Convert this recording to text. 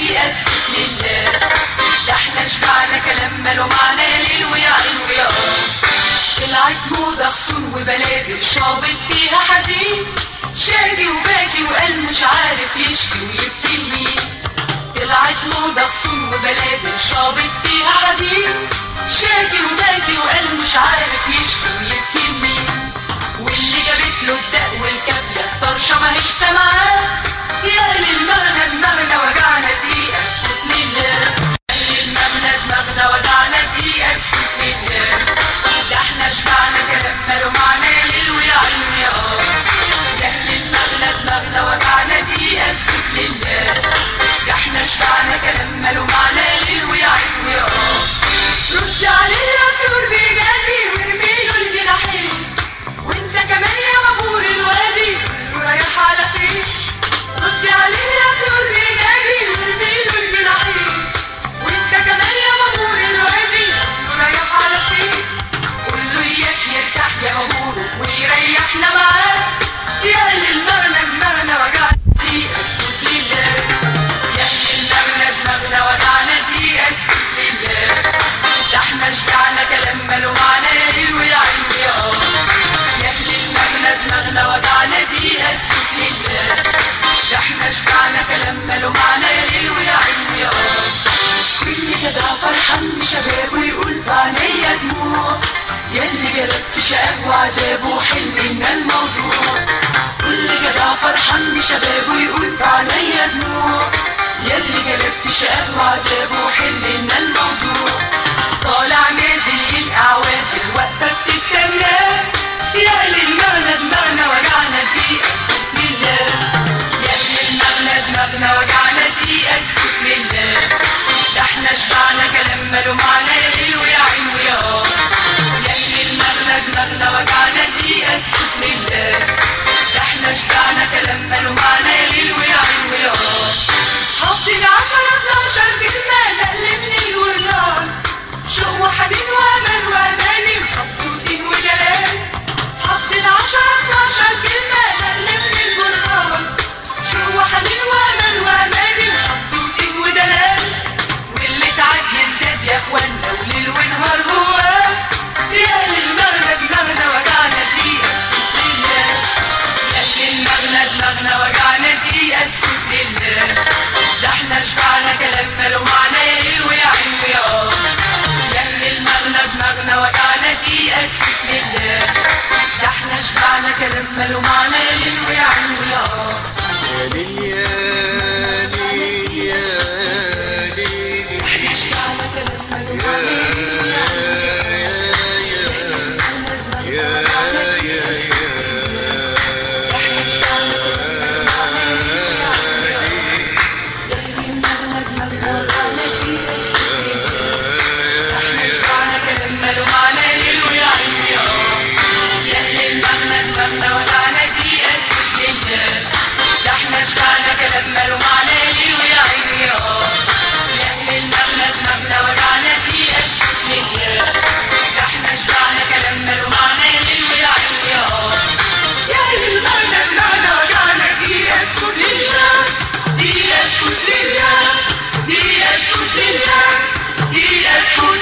دي اسكت لله ده احنا شبعنا كلام ماله معنى ليل ويا عين ويا اه طلعت موضة خصون وبلابل شابط فيها حزين شاكي وباكي وقال مش عارف يشكي ويبكي لمين طلعت موضة خصون وبلابل شابط فيها حزين شاكي وباكي وقال مش عارف يشكي ويبكي لمين واللي جابت له الدق والكافية الطرشة ماهيش سامعاه يا أهل المغنى دماغنا وجعنا دي اسكت لله أهل المغنى دماغنا وجعنا دي اسكت لله ده احنا شبعنا كلام ماله معنى ليل ويا عين ويا اه يا أهل المغنى دماغنا وجعنا دي اسكت لله ده احنا شبعنا كلام ماله معنى ليل ويا عين ويا اه ردي عليه يا طيور بجدي وارميله الجناحين وانت كمان يا مبور الوادي ورايح على فين ردي عليه يا طيور بجدي وارميله الجناحين وانت كمان يا مبور الوادي ورايح على فين قول له اياك يرتاح يا مبور ويريحنا معاه يا اهل المغنى دماغنا وجعنا دي اسكت لله يا اهل المغنى دماغنا وجعنا دي اسكت لله ده احنا شبعنا كلام ماله معنى ليل ويا عين ويا اه يا اهل المغنى دماغنا وجعنا دي اسكت لله ده احنا شبعنا كلام ماله معنى ليل ويا عين ويا اه كل كده فرحان بشبابه يقول في عينيا دموع ياللي جلبت شقاك وعذابه وحل لنا الموضوع كل جدع فرحان بشبابه يقول في عينيا دموع ياللي جلبت شقاك وعذابه وحل لنا الموضوع طالع نازل يلقى عوازل واقفة بتستناه يا أهل المغنى دماغنا وجعنا دي أسكت لله يا أهل المغنى دماغنا وجعنا دي أسكت لله ده احنا شبعنا كلام ماله معنى ليل ويا عين ويا اه يا أهل المغنى دماغنا وجعنا دي أسكت لله ده احنا شبعنا كلام ماله معنى ليل ويا عين ويا اه حافظين عشرة اتناشر كلمة نقل من الورنان شوق وحنين وامل واماني وحب ودين وجلال حافظين عشرة اتناشر كلمة نقل من الورنان شوق وحنين وامل واماني وحب ودين ودلال واللي تعاد ينزاد يا اخوانا وليل ونهار هو يا اهل المغنى دماغنا وجعنا دي اسكت لله يا اهل المغنى دماغنا وجعنا دي اسكت لله ده احنا شبعنا كلام ماله معنى يا ليل ويا عين ويا اه يا اهل المغنى دماغنا وجعنا دي اسكت لله ده احنا شبعنا كلام ماله معنى يا ليل ويا عين ويا اه يا ليل يا ليل يا ليل احنا شبعنا كلام ماله معنى يا ليل ويا عين احنا شبعنا كلام ماله معنى يا ليل ويا عين ويا اه يا اهل المغنى دماغنا وجعنا دي اسكت لله احنا شبعنا كلام ماله معنى ليل ويا عين ويا اه يا اهل المغنى دماغنا وجعنا دي اسكت لله ده احنا شبعنا كلام ماله معنى ليل ويا عين ويا اه يا اهل المغنى دماغنا وجعنا دي اسكت لله ده احنا شبعنا كلام ماله معنى ليل ويا عين ويا اه يا اهل المغنى دماغنا وجعنا دي اسكت لله دي اسكت لله دي اسكت لله دي اسكت